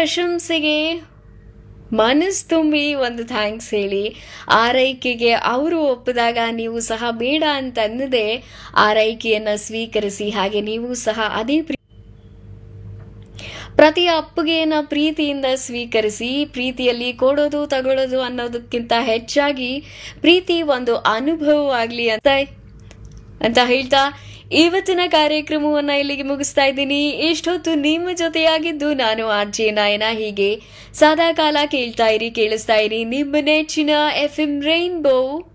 ಪ್ರಶಂಸೆಗೆ ಮನಸ್ ತುಂಬಿ ಒಂದು ಥ್ಯಾಂಕ್ಸ್ ಹೇಳಿ ಆರೈಕೆಗೆ ಅವರು ಒಪ್ಪಿದಾಗ ನೀವು ಸಹ ಬೇಡ ಅಂತ ಅನ್ನದೆ ಆರೈಕೆಯನ್ನ ಸ್ವೀಕರಿಸಿ ಹಾಗೆ ನೀವು ಸಹ ಅದೇ ಪ್ರೀ- ಪ್ರತಿ ಅಪ್ಪುಗೆಯನ್ನ ಪ್ರೀತಿಯಿಂದ ಸ್ವೀಕರಿಸಿ ಪ್ರೀತಿಯಲ್ಲಿ ಕೊಡೋದು ತಗೊಳ್ಳೋದು ಅನ್ನೋದಕ್ಕಿಂತ ಹೆಚ್ಚಾಗಿ ಪ್ರೀತಿ ಒಂದು ಅನುಭವವಾಗ್ಲಿ ಅಂತ ಅಂತ ಹೇಳ್ತಾ ಇವತ್ತಿನ ಕಾರ್ಯಕ್ರಮವನ್ನ ಇಲ್ಲಿಗೆ ಮುಗಿಸ್ತಾ ಇದ್ದೀನಿ ಇಷ್ಟೊತ್ತು ನಿಮ್ಮ ಜೊತೆಯಾಗಿದ್ದು ನಾನು ಆರ್ಜೆ ನಾಯನ ಹೀಗೆ ಸದಾ ಕಾಲ ಕೇಳ್ತಾ ಇರಿ ಕೇಳಿಸ್ತಾ ಇರಿ ನಿಮ್ಮ ನೆಚ್ಚಿನ ಎಫ್ ಎಂ ರೈನ್ಬೋ